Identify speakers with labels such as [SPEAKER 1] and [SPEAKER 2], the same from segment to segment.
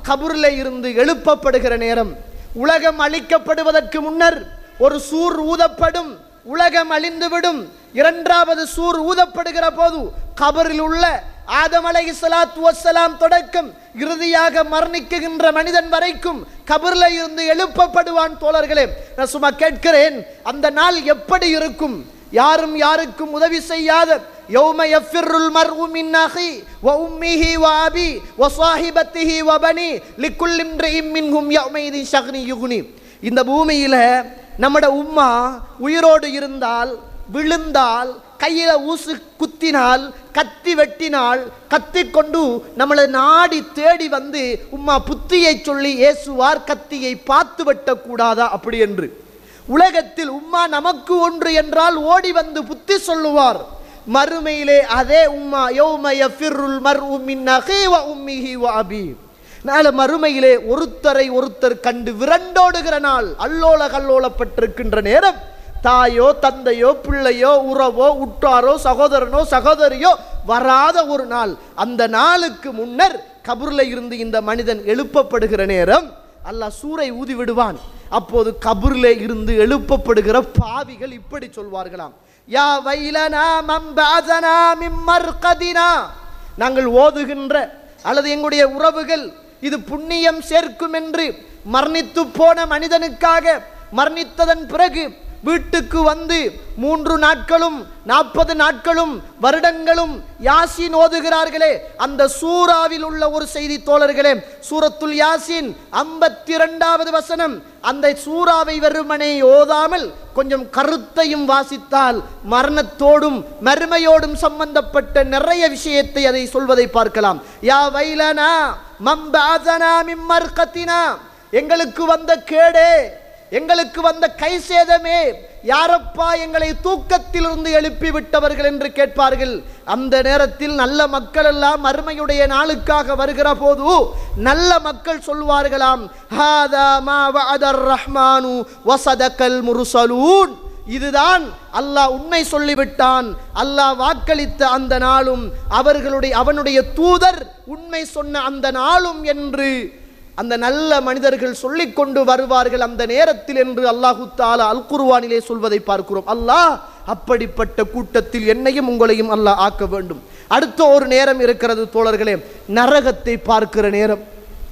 [SPEAKER 1] கபூரில் இருந்து எழுப்பப்படுகிற நேரம் உலகம் அழிக்கப்படுவதற்கு முன்னர் ஒரு சூர் ஊதப்படும் உலகம் அழிந்துவிடும் இரண்டாவது சூர் ஊதப்படுகிற போது கபரில் உள்ள ஆதம் அலைஹி ஸலாத்து வஸ்ஸலாம் தொடக்கம் இறுதியாக மரணிக்குகின்ற மனிதன் வரைக்கும் கபர்ல இருந்து எழுப்பப்படுவான் தோழர்களே நான் சும்மா கேட்கிறேன் அந்த நாள் எப்படி இருக்கும் யாரும் யாருக்கும் உதவி செய்யாத யௌம யஃபிர்ருல் மர்உ மின் அஹி வ உம்மிஹி வ அபி வ ஸாஹிபத்திஹி வ பனி லிக்குல் இம்ரிஇம் மின்ஹும் யௌமைதின் ஷக்னி யுக்னி இந்த பூமியில நம்மட உம்மா உயிரோடு இருந்தால் விழுந்தால் கையில ஊசு குத்தினால் கத்தி வெட்டினால் கத்தி கொண்டு நம்மளை நாடி தேடி வந்து உம்மா புத்தியை சொல்லி ஏசுவார் கத்தியை பார்த்து வெட்டக்கூடாதா அப்படி என்று உலகத்தில் உம்மா நமக்கு ஒன்று என்றால் ஓடி வந்து புத்தி சொல்லுவார் மறுமையிலே அதே உம்மா யௌம யஃபிர்ருல் மர்உ மின் அஹி வ உம்மிஹி வ அபி நாளை மறுமையிலே ஒருத்தரை ஒருத்தர் கண்டு விரண்டோடுகிற நாள் அல்லோல கல்லோலப்பட்டிருக்கின்ற நேரம் தாயோ தந்தையோ பிள்ளையோ உறவோ உற்றாரோ சகோதரனோ சகோதரியோ வராத ஒரு நாள் அந்த நாளுக்கு முன்னர் கபூர்ல இருந்து இந்த மனிதன் எழுப்பப்படுகிற நேரம் அல்லாஹ் சூரை ஊதி விடுவான் அப்போது கபூர்ல இருந்து எழுப்பப்படுகிற பாவிகள் இப்படி சொல்வார்களாம் யா வைலனா மம்பாதனா மிம்மர்கதினா நாங்கள் ஓதுகின்ற அல்லது எங்களுடைய உறவுகள் இது புண்ணியம் சேர்க்கும் என்று மரணித்து போன மனிதனுக்காக மரணித்ததன் பிறகு வீட்டுக்கு வந்து மூன்று நாட்களும் நாற்பது நாட்களும் வருடங்களும் யாசின் ஓதுகிறார்களே அந்த சூறாவில் உள்ள ஒரு செய்தி தோழர்களே சூரத்துல் யாசின் ஐம்பத்தி இரண்டாவது வசனம் அந்த சூறாவை வெறுமனே ஓதாமல் கொஞ்சம் கருத்தையும் வாசித்தால் மரணத்தோடும் மறுமையோடும் சம்பந்தப்பட்ட நிறைய விஷயத்தை அதை சொல்வதை பார்க்கலாம் யா வைலனா மம்பாதனா மிம்மர்கத்தினா எங்களுக்கு வந்த கேடே எங்களுக்கு வந்த கை சேதமே யாரப்பா எங்களை தூக்கத்திலிருந்து எழுப்பி விட்டவர்கள் என்று கேட்பார்கள் அந்த நேரத்தில் நல்ல மக்கள் எல்லாம் மறுமையுடைய நாளுக்காக வருகிற போது நல்ல மக்கள் சொல்வார்களாம் ஹாதா மா வஅதர் ரஹ்மானு வசதக்கல் முருசலூன் இதுதான் அல்லாஹ் உண்மை சொல்லிவிட்டான் அல்லாஹ் வாக்களித்த அந்த நாளும் அவர்களுடைய அவனுடைய தூதர் உண்மை சொன்ன அந்த நாளும் என்று அந்த நல்ல மனிதர்கள் சொல்லிக் கொண்டு வருவார்கள் அந்த நேரத்தில் என்று அல்லாஹு தாலா அல் குர்வானிலே சொல்வதை பார்க்கிறோம் அல்லாஹ் அப்படிப்பட்ட கூட்டத்தில் என்னையும் உங்களையும் அல்லாஹ் ஆக்க வேண்டும் அடுத்த ஒரு நேரம் இருக்கிறது தோழர்களே நரகத்தை பார்க்கிற நேரம்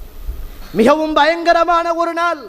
[SPEAKER 1] மிகவும் பயங்கரமான ஒரு நாள்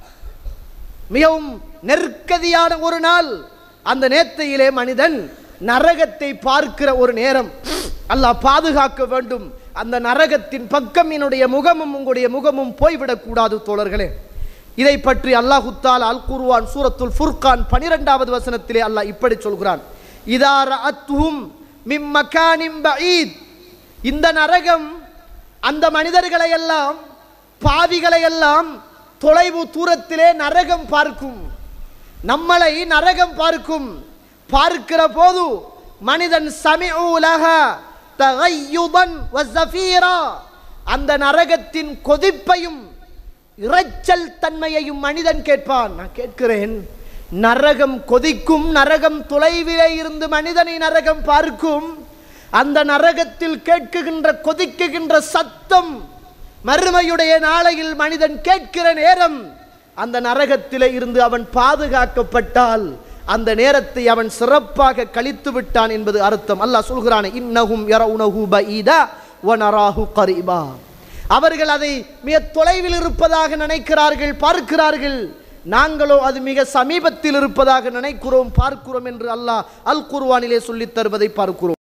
[SPEAKER 1] மிகவும் நெருக்கதியான ஒரு நாள் அந்த நேர்த்தையிலே மனிதன் நரகத்தை பார்க்கிற ஒரு நேரம் அல்லாஹ் பாதுகாக்க வேண்டும் அந்த நரகத்தின் பக்கம் என்னுடைய முகமும் உங்களுடைய முகமும் போய்விடக்கூடாது தோழர்களே இதை பற்றி அல்லாஹு தாலா அல் குர்வான் சூரத்துல் ஃபுர்கான் பனிரெண்டாவது வசனத்திலே அல்லாஹ் இப்படி சொல்கிறான் இதா ரஅத்துஹும் மிம் மகானிம் பஈத் இந்த நரகம் அந்த மனிதர்களை எல்லாம் பாவிகளை எல்லாம் தொலைவு தூரத்திலே நரகம் பார்க்கும் நம்மளை நரகம் பார்க்கும் பார்க்கிற போது மனிதன் சமிஉ லஹ தகையுதன் வஸஃபீரா அந்த நரகத்தின் கொதிப்பையும் இரைச்சல் தன்மையையும் மனிதன் கேட்பான் நான் கேட்கிறேன் நரகம் கொதிக்கும் நரகம் தொலைவிலே இருந்து மனிதனை நரகம் பார்க்கும் அந்த நரகத்தில் கேட்குகின்ற கொதிக்குகின்ற சத்தம் மறுமையுடைய நாளையில் மனிதன் கேட்கிற நேரம் அந்த நரகத்திலே இருந்து அவன் பாதுகாக்கப்பட்டால் அந்த நேரத்தை அவன் சிறப்பாக கழித்து விட்டான் என்பது அர்த்தம் அல்லாஹ் சொல்கிறான் இன்னஹும் யரவுனஹு பஈதா வ நராஹு கரீபா அவர்கள் அதை மிக தொலைவில் இருப்பதாக நினைக்கிறார்கள் பார்க்கிறார்கள் நாங்களோ அது மிக சமீபத்தில் இருப்பதாக நினைக்கிறோம் பார்க்கிறோம் என்று அல்லாஹ் அல் குர்வானிலே சொல்லித் தருவதை பார்க்கிறோம்